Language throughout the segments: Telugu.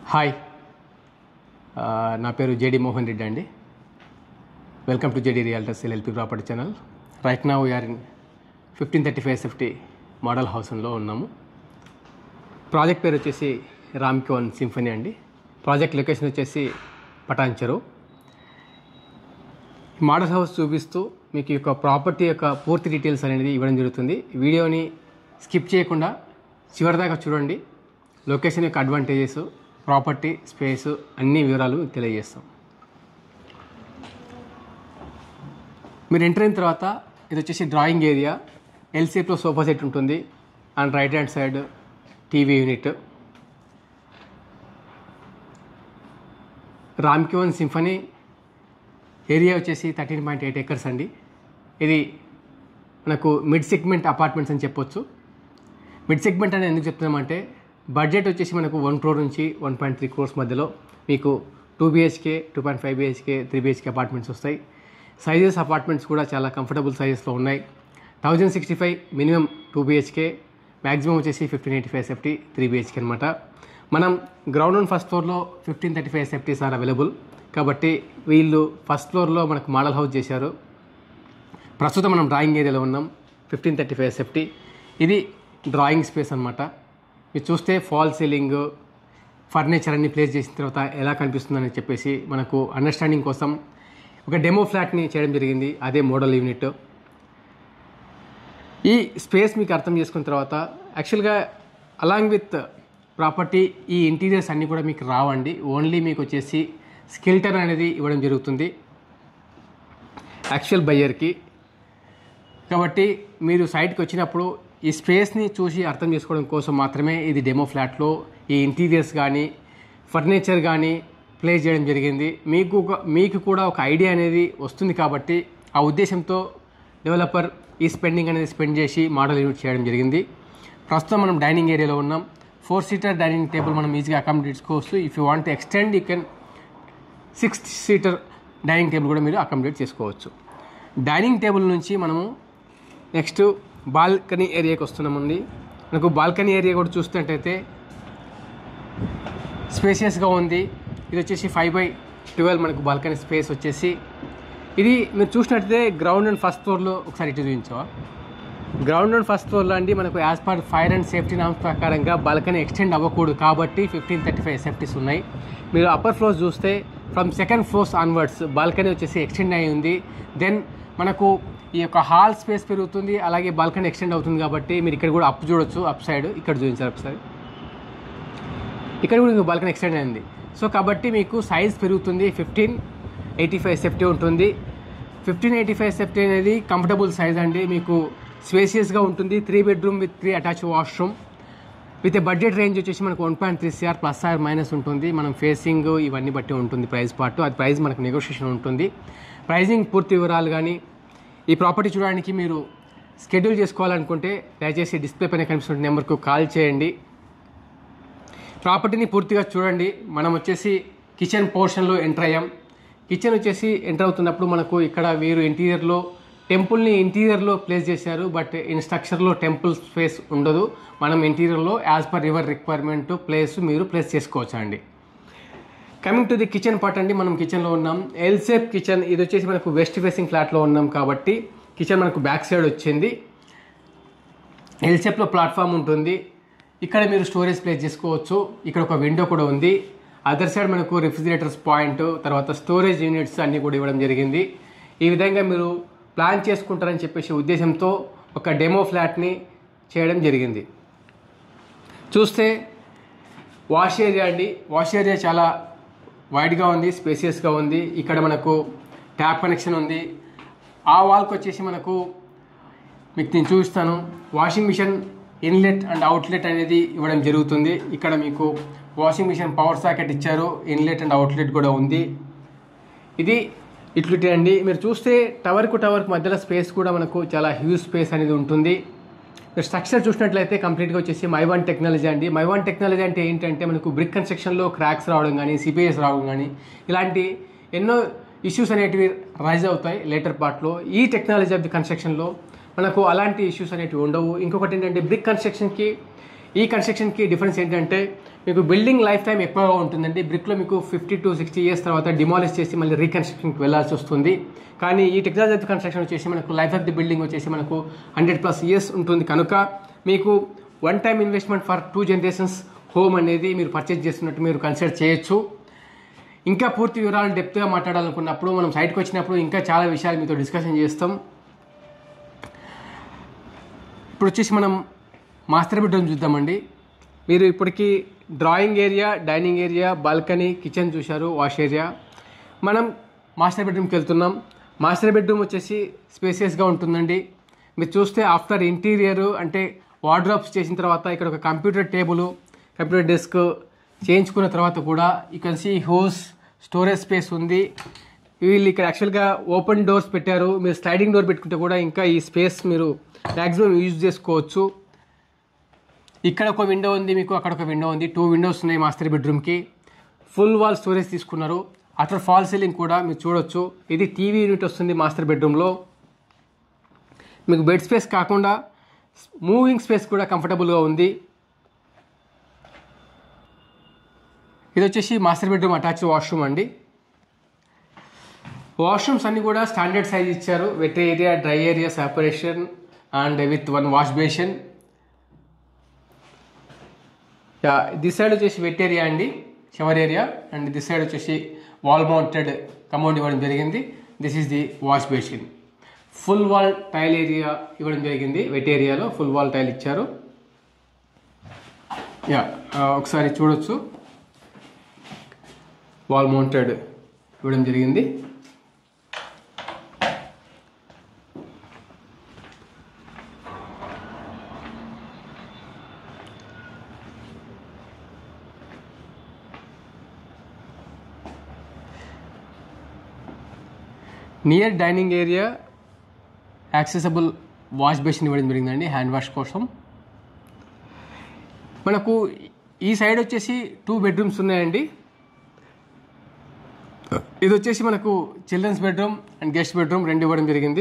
హాయ్ ఆ, నా పేరు జేడి మోహన్ రెడ్డి అండి welcome to JD realtors LLP property channel right నా we're in fifteen thirty five fifty model హౌస్లో ఉన్నాము ప్రాజెక్ట్ పేరు వచ్చేసి రామ్కోన్ సింఫనీ అండి ప్రాజెక్ట్ లొకేషన్ వచ్చేసి పటాన్చెరు మోడల్ హౌస్ చూపిస్తూ మీకు ఈ యొక్క ప్రాపర్టీ యొక్క పూర్తి డీటెయిల్స్ అనేది ఇవ్వడం జరుగుతుంది వీడియోని స్కిప్ చేయకుండా చివరిదాకా చూడండి లొకేషన్ యొక్క అడ్వాంటేజెస్ ప్రాపర్టీ స్పేస్ అన్ని వివరాలు మీకు తెలియజేస్తాం మీరు ఎంటర్ అయిన తర్వాత ఇది వచ్చేసి డ్రాయింగ్ ఏరియా ఎల్ షేప్లో సోఫా సెట్ ఉంటుంది and right hand side TV unit Ramcon Symphony area వచ్చేసి థర్టీన్ పాయింట్ ఎయిట్ ఎకర్స్ అండి ఇది మనకు మిడ్ సెగ్మెంట్ అపార్ట్మెంట్స్ అని చెప్పొచ్చు మిడ్ సెగ్మెంట్ అని ఎందుకు చెప్తున్నామంటే బడ్జెట్ వచ్చేసి మనకు వన్ క్రోర్ నుంచి వన్ పాయింట్ త్రీ క్రోర్స్ మధ్యలో మీకు two BHK two point five BHK three BHK apartments వస్తాయి సైజెస్ అపార్ట్మెంట్స్ కూడా చాలా కంఫర్టబుల్ సైజెస్లో ఉన్నాయి thousand sixty five minimum two BHK maximum వచ్చేసి fifteen eighty five SFT three BHK అనమాట మనం గ్రౌండ్ అండ్ ఫస్ట్ ఫ్లోర్లో fifteen thirty five SFTs are available కాబట్టి వీళ్ళు ఫస్ట్ ఫ్లోర్లో మనకు మోడల్ హౌస్ చేశారు ప్రస్తుతం మనం డ్రాయింగ్ ఏరియాలో ఉన్నాం ఫిఫ్టీన్ థర్టీ ఫైవ్ సెఫ్టీ ఇది డ్రాయింగ్ స్పేస్ అనమాట మీరు చూస్తే ఫాల్ సీలింగ్ ఫర్నిచర్ అన్ని ప్లేస్ చేసిన తర్వాత ఎలా కనిపిస్తుందని చెప్పేసి మనకు అండర్స్టాండింగ్ కోసం ఒక డెమో ఫ్లాట్ని చేయడం జరిగింది అదే మోడల్ యూనిట్ ఈ స్పేస్ మీకు అర్థం చేసుకున్న తర్వాత యాక్చువల్గా అలాంగ్ విత్ ప్రాపర్టీ ఈ ఇంటీరియర్స్ అన్నీ కూడా మీకు రావండి ఓన్లీ మీకు వచ్చేసి స్కిల్టర్ అనేది ఇవ్వడం జరుగుతుంది యాక్చువల్ బయ్యర్కి కాబట్టి మీరు సైట్కి వచ్చినప్పుడు ఈ స్పేస్ని చూసి అర్థం చేసుకోవడం కోసం మాత్రమే ఇది డెమో ఫ్లాట్లో ఈ ఇంటీరియర్స్ కానీ ఫర్నిచర్ కానీ ప్లేస్ చేయడం జరిగింది మీకు ఒక- మీకు కూడా ఒక ఐడియా అనేది వస్తుంది కాబట్టి ఆ ఉద్దేశంతో డెవలపర్ ఈ స్పెండింగ్ అనేది స్పెండ్ చేసి మోడల్ యూనిట్ చేయడం జరిగింది ప్రస్తుతం మనం డైనింగ్ ఏరియాలో ఉన్నాం ఫోర్ సీటర్ డైనింగ్ టేబుల్ మనం ఈజీగా అకామిడేట్ చేసుకోవచ్చు if you want extend you can six seater dining table కూడా మీరు అకామిడేట్ చేసుకోవచ్చు డైనింగ్ టేబుల్ నుంచి మనము నెక్స్ట్ బాల్కనీ ఏరియాకి వస్తున్నామండి మనకు బాల్కనీ ఏరియా కూడా చూస్తున్నట్టయితే స్పేసియస్గా ఉంది ఇది వచ్చేసి ఫైవ్ బై ట్వెల్వ్ మనకు బాల్కనీ స్పేస్ వచ్చేసి ఇది మీరు చూసినట్టయితే గ్రౌండ్ అండ్ ఫస్ట్ ఫ్లోర్లో ఒకసారి ఇటు చూపించావా గ్రౌండ్ అండ్ ఫస్ట్ ఫ్లోర్లో అండి మనకు as per fire and safety norms ప్రకారంగా బాల్కనీ ఎక్స్టెండ్ అవ్వకూడదు కాబట్టి ఫిఫ్టీన్ థర్టీ ఫైవ్ సేఫ్టీస్ ఉన్నాయి మీరు అప్పర్ ఫ్లోర్స్ చూస్తే from second floors onwards balcony వచ్చేసి ఎక్స్టెండ్ అయి ఉంది దెన్ మనకు ఈ యొక్క హాల్ స్పేస్ పెరుగుతుంది అలాగే బాల్కనీ ఎక్స్టెండ్ అవుతుంది కాబట్టి మీరు ఇక్కడ కూడా అప్ చూడొచ్చు అప్ సైడ్ ఇక్కడ చూపించారు అప్ సైడ్ ఇక్కడ కూడా మీకు బాల్కనీ ఎక్స్టెండ్ అయింది సో కాబట్టి మీకు సైజ్ పెరుగుతుంది ఫిఫ్టీన్ ఎయిటీ ఫైవ్ సేఫ్టీ ఉంటుంది ఫిఫ్టీన్ ఎయిటీ ఫైవ్ సేఫ్టీ అనేది కంఫర్టబుల్ సైజ్ అండి మీకు స్పేసియస్గా ఉంటుంది three bedroom with three attach washroom with budget range వచ్చేసి మనకు one point three CR plus or minus ఉంటుంది మనం ఫేసింగ్ ఇవన్నీ బట్టి ఉంటుంది ప్రైస్ పార్ట్ అది ప్రైస్ మనకు నెగోషియేషన్ ఉంటుంది ప్రైజింగ్ పూర్తి వివరాలు కానీ ఈ ప్రాపర్టీ చూడడానికి మీరు షెడ్యూల్ చేసుకోవాలనుకుంటే దయచేసి డిస్ప్లే పైన కనిపిస్తున్న నెంబర్కు కాల్ చేయండి ప్రాపర్టీని పూర్తిగా చూడండి మనం వచ్చేసి కిచెన్ పోర్షన్లో ఎంటర్ అయ్యాం కిచెన్ వచ్చేసి ఎంటర్ అవుతున్నప్పుడు మనకు ఇక్కడ వీరు ఇంటీరియర్లో టెంపుల్ని ఇంటీరియర్లో ప్లేస్ చేశారు బట్ ఇన్ స్ట్రక్చర్లో టెంపుల్ స్పేస్ ఉండదు మనం ఇంటీరియర్లో as per your requirement place మీరు ప్లేస్ చేసుకోవచ్చు అండి coming to the kitchen part అండి మనం కిచెన్లో ఉన్నాం ఎల్ షేప్ కిచెన్ ఇది వచ్చేసి మనకు వెస్ట్ ఫేసింగ్ ఫ్లాట్లో ఉన్నాం కాబట్టి కిచెన్ మనకు బ్యాక్ సైడ్ వచ్చింది ఎల్ షేప్లో ప్లాట్ఫామ్ ఉంటుంది ఇక్కడ మీరు స్టోరేజ్ ప్లేస్ చేసుకోవచ్చు ఇక్కడ ఒక విండో కూడా ఉంది అదర్ సైడ్ మనకు రిఫ్రిజిరేటర్స్ పాయింట్ తర్వాత స్టోరేజ్ యూనిట్స్ అన్నీ కూడా ఇవ్వడం జరిగింది ఈ విధంగా మీరు ప్లాన్ చేసుకుంటారని చెప్పేసి ఉద్దేశంతో ఒక డెమో ఫ్లాట్ని చేయడం జరిగింది చూస్తే వాష్ ఏరియా అండి వాష్ ఏరియా చాలా వైడ్గా ఉంది స్పేసియస్గా ఉంది ఇక్కడ మనకు ట్యాప్ కనెక్షన్ ఉంది ఆ వాల్కి వచ్చేసి మనకు మీకు నేను చూపిస్తాను washing machine inlet and outlet అనేది ఇవ్వడం జరుగుతుంది ఇక్కడ మీకు వాషింగ్ మిషన్ పవర్ సాకెట్ ఇచ్చారు ఇన్లెట్ అండ్ అవుట్లెట్ కూడా ఉంది ఇది ఇట్లుంటే అండి మీరు చూస్తే టవర్కు టవర్కు మధ్యలో స్పేస్ కూడా మనకు చాలా హ్యూజ్ స్పేస్ అనేది ఉంటుంది మీరు స్ట్రక్చర్ చూసినట్లయితే కంప్లీట్గా వచ్చేసి మైవాన్ టెక్నాలజీ అండి మైవాన్ టెక్నాలజీ అంటే ఏంటంటే మనకు బ్రిక్ కన్స్ట్రక్షన్లో క్రాక్స్ రావడం కానీ సిపిఎస్ రావడం కానీ ఇలాంటి ఎన్నో ఇష్యూస్ అనేటివి రైజ్ అవుతాయి లేటర్ పార్ట్లో ఈ టెక్నాలజీ ఆఫ్ ది కన్స్ట్రక్షన్లో మనకు అలాంటి ఇష్యూస్ అనేటివి ఉండవు ఇంకొకటి ఏంటంటే బ్రిక్ కన్స్ట్రక్షన్కి ఈ కన్స్ట్రక్షన్కి డిఫరెన్స్ ఏంటంటే మీకు బిల్డింగ్ లైఫ్ టైం ఎక్కువగా ఉంటుందండి బ్రిక్లో మీకు ఫిఫ్టీ టు సిక్స్టీ ఇయర్స్ తర్వాత డిమాలిష్ చేసి మళ్ళీ రీకన్స్ట్రక్షన్కి వెళ్ళాల్సి వస్తుంది కానీ ఈ టెక్నాలజీ ఆఫ్ కన్స్ట్రక్షన్ వచ్చేసి మనకు లైఫ్ ఆఫ్ ది బిల్డింగ్ వచ్చేసి మనకు హండ్రెడ్ ప్లస్ ఇయర్స్ ఉంటుంది కనుక మీకు one time investment for two generations home అనేది మీరు పర్చేజ్ చేస్తున్నట్టు మీరు కన్సిడర్ చేయొచ్చు ఇంకా పూర్తి వివరాలు డెప్త్గా మాట్లాడాలనుకున్నప్పుడు మనం సైట్కి వచ్చినప్పుడు ఇంకా చాలా విషయాలు మీతో డిస్కషన్ చేస్తాం ఇప్పుడు వచ్చేసి మనం మాస్టర్ బెడ్రూమ్ చూద్దామండి మీరు ఇప్పటికీ drawing area dining area balcony kitchen చూశారు వాష్ ఏరియా మనం మాస్టర్ బెడ్రూమ్కి వెళ్తున్నాం మాస్టర్ బెడ్రూమ్ వచ్చేసి స్పేసియస్గా ఉంటుందండి మీరు చూస్తే ఆఫ్టర్ ఇంటీరియర్ అంటే వార్డ్రోబ్స్ చేసిన తర్వాత ఇక్కడ ఒక కంప్యూటర్ టేబుల్ కంప్యూటర్ డెస్క్ చేయించుకున్న తర్వాత కూడా you can see hose storage space ఉంది వీళ్ళు ఇక్కడ యాక్చువల్గా ఓపెన్ డోర్స్ పెట్టారు మీరు స్లైడింగ్ డోర్ పెట్టుకుంటే కూడా ఇంకా ఈ స్పేస్ మీరు మ్యాక్సిమం యూజ్ చేసుకోవచ్చు ఇక్కడ ఒక విండో ఉంది మీకు అక్కడ ఒక విండో ఉంది టూ విండోస్ ఉన్నాయి మాస్టర్ బెడ్రూమ్కి ఫుల్ వాల్ స్టోరేజ్ తీసుకున్నారు అటర్ ఫాల్ సీలింగ్ కూడా మీరు చూడొచ్చు ఇది టీవీ యూనిట్ వస్తుంది మాస్టర్ బెడ్రూమ్లో మీకు బెడ్ స్పేస్ కాకుండా మూవింగ్ స్పేస్ కూడా కంఫర్టబుల్గా ఉంది ఇది వచ్చేసి మాస్టర్ బెడ్రూమ్ అటాచ్ వాష్రూమ్ అండి వాష్రూమ్స్ అన్ని కూడా స్టాండర్డ్ సైజ్ ఇచ్చారు wet area dry area separation and with one wash basin yeah this side వచ్చేసి వెట్ ఏరియా అండి shower area and this side వచ్చేసి వాల్ మౌంటెడ్ కమౌండ్ ఇవ్వడం జరిగింది this is the wash basin full wall tile area ఇవ్వడం జరిగింది వెట్ ఏరియాలో ఫుల్ వాల్ టైల్ ఇచ్చారు యా ఒకసారి చూడొచ్చు వాల్ మౌంటెడ్ ఇవ్వడం జరిగింది near dining area accessible wash basin ఇవ్వడం జరిగిందండి హ్యాండ్ వాష్ కోసం మనకు ఈ సైడ్ వచ్చేసి టూ బెడ్రూమ్స్ ఉన్నాయండి ఇది వచ్చేసి మనకు children's bedroom and guest bedroom రెండు ఇవ్వడం జరిగింది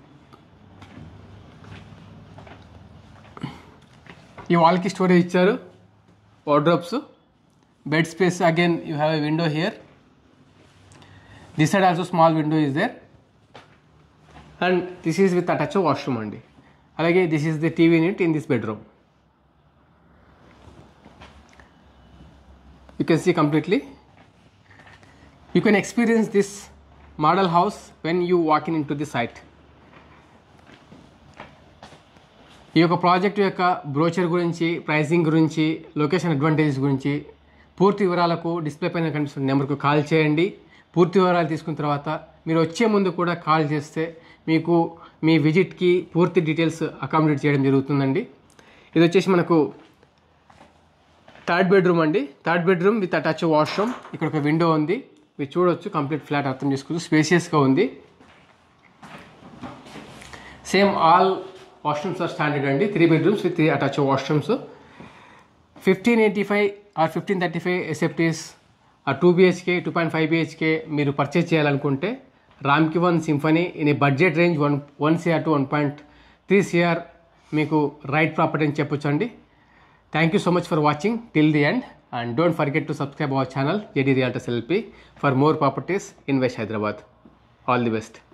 ఈ వాల్కి స్టోరేజ్ ఇచ్చారు wardrobes bed space again you have a window here this side also small window is there and this is with attach washroom అండి అలాగే this is the TV unit in this bedroom you can see completely you can experience this model house when you walk in in to the site ఈ యొక్క ప్రాజెక్ట్ యొక్క బ్రోచర్ గురించి ప్రైసింగ్ గురించి లొకేషన్ అడ్వాంటేజెస్ గురించి పూర్తి వివరాలకు డిస్ప్లే పైన కనిపిస్తున్న నెంబర్కు కాల్ చేయండి పూర్తి వివరాలు తీసుకున్న తర్వాత మీరు వచ్చే ముందు కూడా కాల్ చేస్తే మీకు మీ విజిట్కి పూర్తి డీటెయిల్స్ అకామిడేట్ చేయడం జరుగుతుందండి ఇది వచ్చేసి మనకు థర్డ్ బెడ్రూమ్ అండి third bedroom with attach washroom ఇక్కడ ఒక విండో ఉంది మీరు చూడొచ్చు కంప్లీట్ ఫ్లాట్ అర్థం చేసుకోవచ్చు స్పేసియస్గా ఉంది same all washrooms are standard అండి three bedrooms with three attach washrooms fifteen eighty five or fifteen thirty five SFTs uh two BHK two point five BHK మీరు పర్చేజ్ చేయాలనుకుంటే Ramky one symphony in a budget range one one CR to one point three CR మీకు రైట్ ప్రాపర్టీ అని చెప్పొచ్చు అండి thank you so much for watching till the end and don't forget to subscribe our channel JD realtors LP for more properties in west Hyderabad all the best